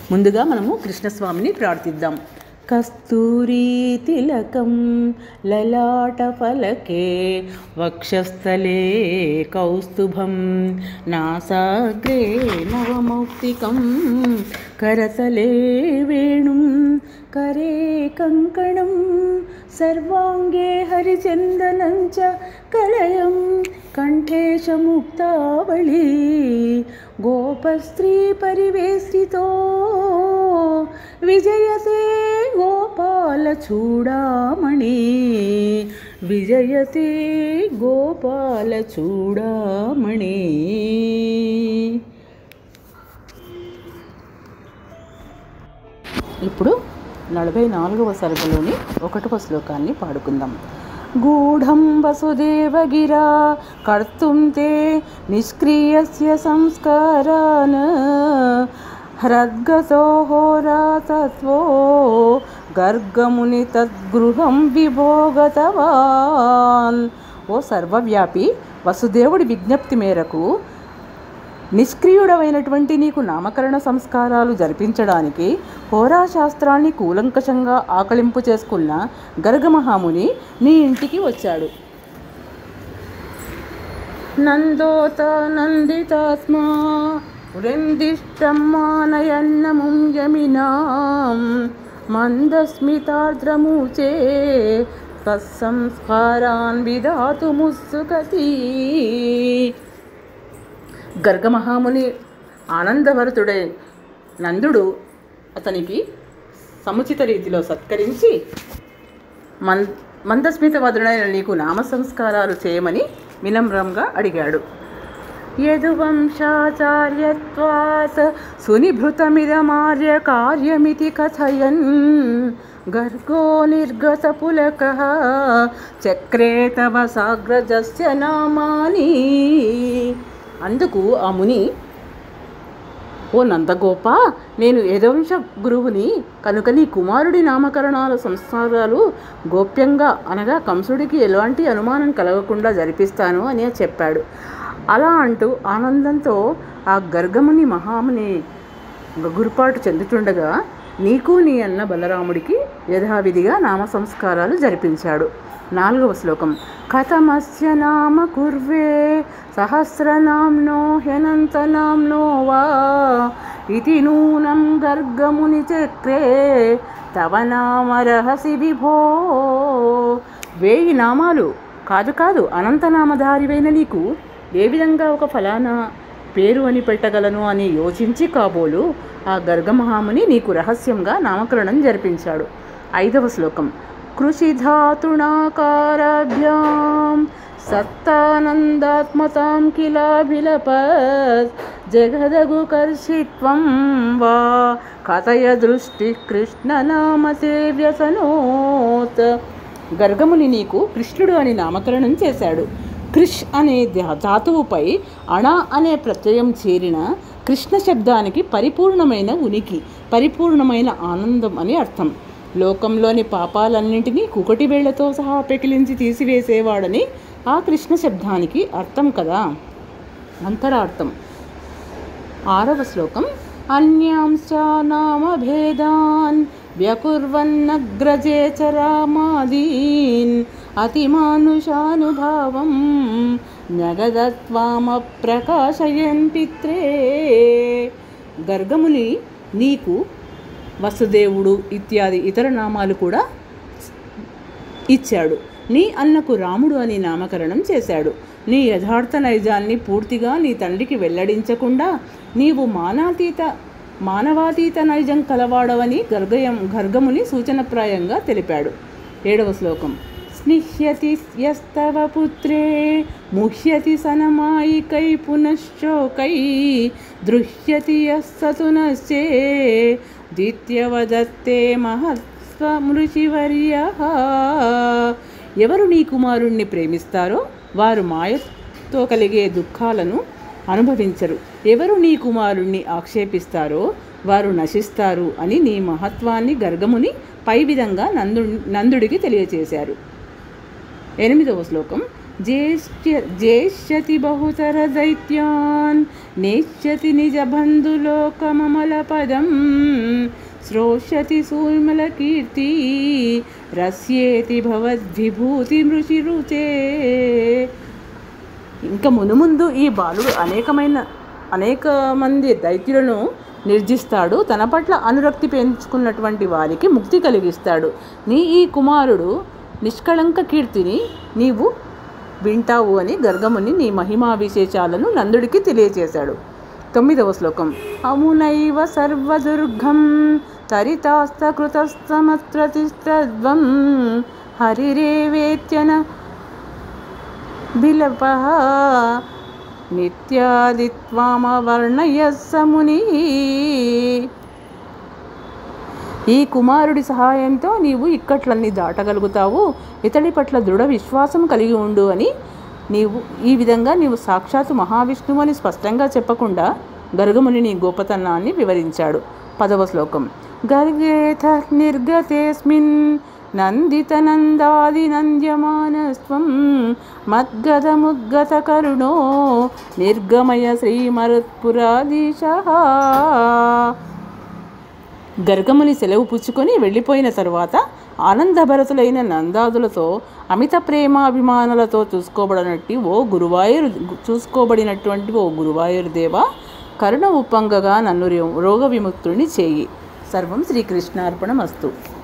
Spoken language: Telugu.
ముందుగా మనము కృష్ణస్వామిని ప్రార్థిద్దాం కస్తూరీ తిలకం లలాట ఫలకే వక్షస్థలే కౌస్తుభం నాసాగ్రే నవమౌక్తికం కరతలే వేణుం करे कङ्कणं सर्वाङ्गे हरिचन्दनं च कलयं कण्ठे च मुक्तावळी गोपस्त्रीपरिवेष्टितो विजयते गोपालचूडामणि विजयते गोपालचूडामणि ఇప్పుడు నలభై నాలుగవ సరుకులోని ఒకటవ శ్లోకాన్ని పాడుకుందాం గూఢం వసుదేవగిరా కర్తుం తే నిష్క్రియస్య సంస్కారాన్ హ్రద్గతో హోరాతత్వో గర్గముని తద్గృహం విభోగతవాన్ ఓ సర్వవ్యాపి వసుదేవుడి విజ్ఞప్తి మేరకు నిష్క్రియుడమైనటువంటి నీకు నామకరణ సంస్కారాలు జరిపించడానికి హోరాశాస్త్రాన్ని కూలంకషంగా ఆకలింపు చేసుకున్న గర్గమహాముని నీ ఇంటికి వచ్చాడు నందోత నందితాత్మా వృందిష్టం మానయన్నముం యమినాం మందస్మితార్ద్రమూచే తత్సంస్కారాన్ విధాతుముత్సుకతి గర్గమహాముని ఆనందభరితుడై నందుడు అతనికి సముచిత రీతిలో సత్కరించి మన్ మందస్మిత వదుడైన నీకు నామ సంస్కారాలు చేయమని వినమ్రంగా అడిగాడు యదువంశాచార్యత్వాత్ సునిభృతమిదమార్య కార్యమితి కథయన్ గర్గో నిర్గత పులక చక్రే తవ సాగ్రజస్య నామాని అందుకు ఆ ముని ఓ నందగోప నేను యదవంశ గురువుని కనుక నీ కుమారుడి నామకరణాల సంస్కారాలు గోప్యంగా అనగా కంసుడికి ఎలాంటి అనుమానం కలగకుండా జరిపిస్తాను అని చెప్పాడు అలా అంటూ ఆనందంతో ఆ గర్గముని మహాముని గురుపాటు చెందుతుండగా నీకు నీ అన్న బలరాముడికి యథావిధిగా నామ సంస్కారాలు జరిపించాడు నాలుగవ శ్లోకం కథమస్య నామ కుర్వే సహస్రనామ్నో హ్యనంతనామ్నో వా ఇది నూనం గర్గముని చక్రే తవ నామరహసి విభో వేయి నామాలు కాదు కాదు అనంతనామధారివైన నీకు ఏ విధంగా ఒక ఫలానా పేరు అని పెట్టగలను అని యోచించి కాబోలు ఆ గర్గమహాముని నీకు రహస్యంగా నామకరణం జరిపించాడు ఐదవ శ్లోకం కృషిధాతుణాకారాభ్యాం సత్తానందాత్మతాం కిలాభిలపత్ జగదగుకర్షిత్వం వా కథయ దృష్టి కృష్ణనామతే వ్యసనోత్ గర్గముని నీకు కృష్ణుడు అని నామకరణం చేశాడు కృష్ అనే ధా- ధాతువుపై అణ అనే ప్రత్యయం చేరిన కృష్ణ శబ్దానికి పరిపూర్ణమైన ఉనికి పరిపూర్ణమైన ఆనందం అని అర్థం లోకంలోని పాపాలన్నింటినీ కుకటి వేళ్లతో సహా పెకిలించి తీసివేసేవాడని ఆ కృష్ణ శబ్దానికి అర్థం కదా అంతరార్థం ఆరవ శ్లోకం అన్యాంశ నామభేదాన్ వ్యకుర్వన్నగ్రజే చ రామాదీన్ అతిమానుషానుభావం న్యగదత్వామప్రకాశయన్ పిత్రే గర్గముని నీకు వసుదేవుడు ఇత్యాది ఇతర నామాలు కూడా ఇచ్చాడు నీ అన్నకు రాముడు అని నామకరణం చేశాడు నీ యథార్థ నైజాన్ని పూర్తిగా నీ తండ్రికి వెల్లడించకుండా నీవు మానాతీత మానవాతీత నైజం కలవాడవని గర్గయం గర్గముని సూచనప్రాయంగా తెలిపాడు ఏడవ శ్లోకం స్నిహ్యతి యస్తవ పుత్రే ముహ్యతి సనమాయికై పునశ్చోకై దృహ్యతి యస్సతునశ్చే ద్విత్యవదత్తే మహత్వమృషివర్య ఎవరు నీ కుమారుణ్ణి ప్రేమిస్తారో వారు మాయతో కలిగే దుఃఖాలను అనుభవించరు ఎవరు నీ కుమారుణ్ణి ఆక్షేపిస్తారో వారు నశిస్తారు అని నీ మహత్వాన్ని గర్గముని పై విధంగా నందు నందుడికి తెలియచేశారు ఎనిమిదవ శ్లోకం ज्येष्य ज्येष्यति बहुतरदैत्यान् नेष्यति निजबन्धुलोकममलपदं श्रोष्यति सूर्मलकीर्ति రస్యేతి భవద్విభూతి రుచే ఇంకా మునుముందు ఈ బాలుడు అనేకమైన అనేక మంది దైత్యులను నిర్జిస్తాడు తన పట్ల అనురక్తి పెంచుకున్నటువంటి వారికి ముక్తి కలిగిస్తాడు నీ ఈ కుమారుడు నిష్కళంక కీర్తిని నీవు వింటావు అని గర్గముని నీ మహిమా విశేషాలను నందుడికి తెలియచేశాడు తొమ్మిదవ శ్లోకం అమునైవ సర్వదుర్గం తరితాస్తకృతస్తమత్రతిస్తద్వం హరిరేవేత్యన బిలప నిత్యాదిత్వామవర్ణయ సముని ఈ కుమారుడి సహాయంతో నీవు ఇక్కట్లన్నీ దాటగలుగుతావు ఇతడి పట్ల దృఢ విశ్వాసం కలిగి ఉండు అని నీవు ఈ విధంగా నీవు సాక్షాత్తు మహావిష్ణువు అని స్పష్టంగా చెప్పకుండా గర్గముని నీ గోపతనాన్ని వివరించాడు పదవ శ్లోకం గర్గేథ నిర్గతేస్మిన్ నందితనందాదినంద్యమానస్త్వం మద్గదముద్గతకరుణో నిర్గమయ శ్రీమరుత్పురాధీశ గర్గముని సెలవు పుచ్చుకొని వెళ్ళిపోయిన తరువాత ఆనందభరతులైన నందాదులతో అమిత ప్రేమాభిమానులతో చూసుకోబడినట్టు ఓ గురువాయూరు చూసుకోబడినటువంటి ఓ గురువాయూరు దేవ కరుణ ఉప్పంగగా నన్ను రోగ విముక్తుడిని చేయి సర్వం శ్రీకృష్ణార్పణమస్తు